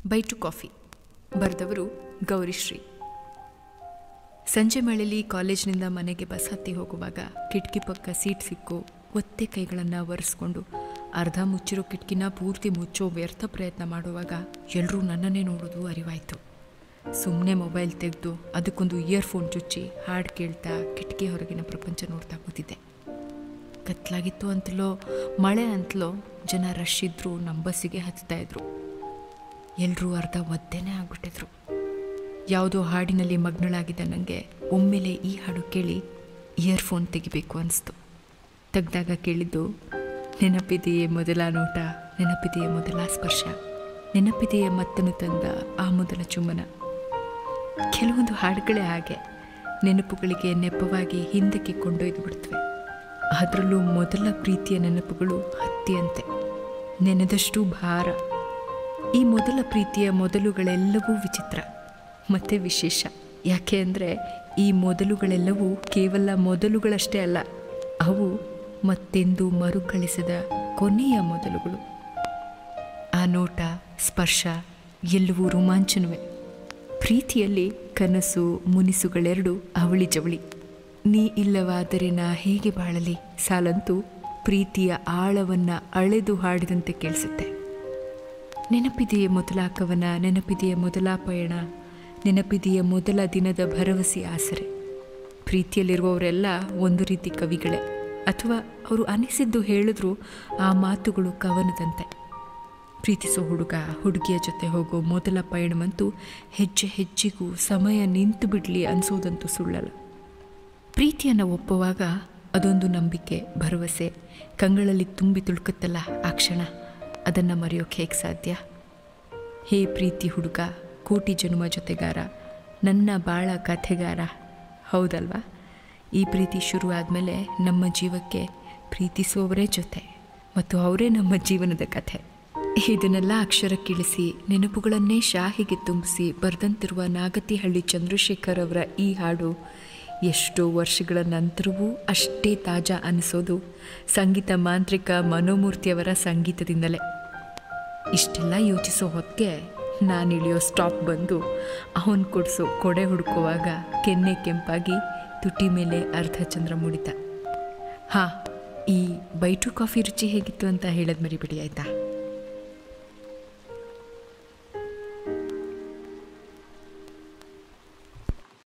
by two coffee ಬರೆದವರು ಗೌರಿಶ್ರೀ ಸಂಜೆ ಮಳೆಯಲ್ಲಿ ಕಾಲೇಜಿನಿಂದ ಮನೆಗೆ ಬಸ್ ಹತ್ತಿ ಹೋಗುವಾಗ ಕಿಟಕಿ ಪಕ್ಕ ಸೀಟ್ ಸಿಕ್ಕು ಒತ್ತೆ ಕೈಗಳನ್ನು ಒರೆಸ್ಕೊಂಡು ಅರ್ಧ ಮುಚ್ಚಿರೋ ಕಿಟಕಿನ ಪೂರ್ತಿ ಮುಚ್ಚೋ ವ್ಯರ್ಥ ಪ್ರಯತ್ನ ಮಾಡುವಾಗ ಎಲ್ಲರೂ ನನ್ನನ್ನೇ ನೋಡೋದು ಅರಿವಾಯಿತು ಸುಮ್ಮನೆ ಮೊಬೈಲ್ ತೆಗೆದು ಅದಕ್ಕೊಂದು ಇಯರ್ಫೋನ್ ಚುಚ್ಚಿ ಹಾಡು ಕೇಳ್ತಾ ಕಿಟಕಿ ಹೊರಗಿನ ಪ್ರಪಂಚ ನೋಡ್ತಾ ಕೂತಿದ್ದೆ ಕತ್ಲಾಗಿತ್ತು ಅಂತಲೋ ಮಳೆ ಅಂತಲೋ ಜನ ರಶ್ ಇದ್ದರು ನಮ್ಮ ಬಸ್ಸಿಗೆ ಹತ್ತಾ ಇದ್ರು ಎಲ್ಲರೂ ಅರ್ಧ ಒದ್ದೆನೇ ಆಗ್ಬಿಟ್ಟಿದ್ರು ಯಾವುದೋ ಹಾಡಿನಲ್ಲಿ ಮಗ್ನಳಾಗಿದ್ದ ನನಗೆ ಒಮ್ಮೆಲೆ ಈ ಹಾಡು ಕೇಳಿ ಇಯರ್ಫೋನ್ ತೆಗಿಬೇಕು ಅನಿಸ್ತು ತೆಗ್ದಾಗ ಕೇಳಿದ್ದು ನೆನಪಿದೆಯೇ ಮೊದಲ ನೋಟ ನೆನಪಿದೆಯೇ ಮೊದಲ ಸ್ಪರ್ಶ ನೆನಪಿದೆಯೇ ಮತ್ತನು ತಂದ ಆ ಮೊದಲ ಚುಮ್ಮನ ಕೆಲವೊಂದು ಹಾಡುಗಳೇ ಹಾಗೆ ನೆನಪುಗಳಿಗೆ ನೆಪವಾಗಿ ಹಿಂದಕ್ಕೆ ಕೊಂಡೊಯ್ದು ಬಿಡ್ತವೆ ಅದರಲ್ಲೂ ಮೊದಲ ಪ್ರೀತಿಯ ನೆನಪುಗಳು ಹತ್ತಿಯಂತೆ ನೆನೆದಷ್ಟು ಭಾರ ಈ ಮೊದಲ ಪ್ರೀತಿಯ ಮೊದಲುಗಳೆಲ್ಲವೂ ವಿಚಿತ್ರ ಮತ್ತು ವಿಶೇಷ ಯಾಕೆ ಅಂದರೆ ಈ ಮೊದಲುಗಳೆಲ್ಲವೂ ಕೇವಲ ಮೊದಲುಗಳಷ್ಟೇ ಅಲ್ಲ ಅವು ಮತ್ತೆಂದು ಮರುಕಳಿಸಿದ ಕೊನೆಯ ಮೊದಲುಗಳು ಆ ನೋಟ ಸ್ಪರ್ಶ ಎಲ್ಲವೂ ರೋಮಾಂಚನವೇ ಪ್ರೀತಿಯಲ್ಲಿ ಕನಸು ಮುನಿಸುಗಳೆರಡು ಅವಳಿ ಜವಳಿ ನೀ ಇಲ್ಲವಾದರೆ ನಾ ಹೇಗೆ ಬಾಳಲಿ ಸಾಲಂತೂ ಪ್ರೀತಿಯ ಆಳವನ್ನು ಅಳೆದು ಹಾಡಿದಂತೆ ಕೇಳಿಸುತ್ತೆ ನೆನಪಿದೆಯೇ ಮೊದಲ ಕವನ ನೆನಪಿದೆಯೇ ಮೊದಲ ಪಯಣ ನೆನಪಿದೆಯೇ ಮೊದಲ ದಿನದ ಭರವಸೆ ಆಸರೆ ಪ್ರೀತಿಯಲ್ಲಿರುವವರೆಲ್ಲ ಒಂದು ರೀತಿ ಕವಿಗಳೇ ಅಥವಾ ಅವರು ಅನಿಸಿದ್ದು ಹೇಳಿದ್ರು ಆ ಮಾತುಗಳು ಕವನದಂತೆ ಪ್ರೀತಿಸೋ ಹುಡುಗ ಹುಡುಗಿಯ ಜೊತೆ ಹೋಗೋ ಮೊದಲ ಪಯಣವಂತೂ ಹೆಜ್ಜೆ ಹೆಜ್ಜೆಗೂ ಸಮಯ ನಿಂತು ಬಿಡಲಿ ಅನಿಸೋದಂತೂ ಸುಳ್ಳಲ್ಲ ಪ್ರೀತಿಯನ್ನು ಒಪ್ಪುವಾಗ ಅದೊಂದು ನಂಬಿಕೆ ಭರವಸೆ ಕಂಗಳಲ್ಲಿ ತುಂಬಿ ತುಳುಕುತ್ತಲ್ಲ ಆ ಕ್ಷಣ ಅದನ್ನು ಮರೆಯೋಕೆ ಹೇಗೆ ಸಾಧ್ಯ ಹೇ ಪ್ರೀತಿ ಹುಡುಗ ಕೋಟಿ ಜನ್ಮ ಜೊತೆಗಾರ ನನ್ನ ಬಾಳ ಕಥೆಗಾರ ಹೌದಲ್ವಾ ಈ ಪ್ರೀತಿ ಶುರು ಆದಮೇಲೆ ನಮ್ಮ ಜೀವಕ್ಕೆ ಪ್ರೀತಿಸುವವರೇ ಜೊತೆ ಮತ್ತು ಅವರೇ ನಮ್ಮ ಜೀವನದ ಕಥೆ ಇದನ್ನೆಲ್ಲ ಅಕ್ಷರಕ್ಕಿಳಿಸಿ ನೆನಪುಗಳನ್ನೇ ಶಾಹಿಗೆ ತುಂಬಿಸಿ ಬರೆದಂತಿರುವ ನಾಗತಿಹಳ್ಳಿ ಚಂದ್ರಶೇಖರ್ ಅವರ ಈ ಹಾಡು ಎಷ್ಟೋ ವರ್ಷಗಳ ನಂತರವೂ ಅಷ್ಟೇ ತಾಜಾ ಅನಿಸೋದು ಸಂಗೀತ ಮಾಂತ್ರಿಕ ಮನೋಮೂರ್ತಿಯವರ ಸಂಗೀತದಿಂದಲೇ ಇಷ್ಟೆಲ್ಲ ಯೋಚಿಸೋ ಹೊತ್ತಿಗೆ ನಾನು ಇಳಿಯೋ ಸ್ಟಾಪ್ ಬಂದು ಅವನು ಕೊಡಿಸೋ ಕೊಡೆ ಹುಡುಕುವಾಗ ಕೆನ್ನೆ ಕೆಂಪಾಗಿ ತುಟಿ ಮೇಲೆ ಅರ್ಧ ಚಂದ್ರ ಮೂಡಿತ ಹಾಂ ಈ ಬೈಟು ಕಾಫಿ ರುಚಿ ಹೇಗಿತ್ತು ಅಂತ ಹೇಳೋದು ಮರಿಬಿಡಿ ಆಯಿತಾ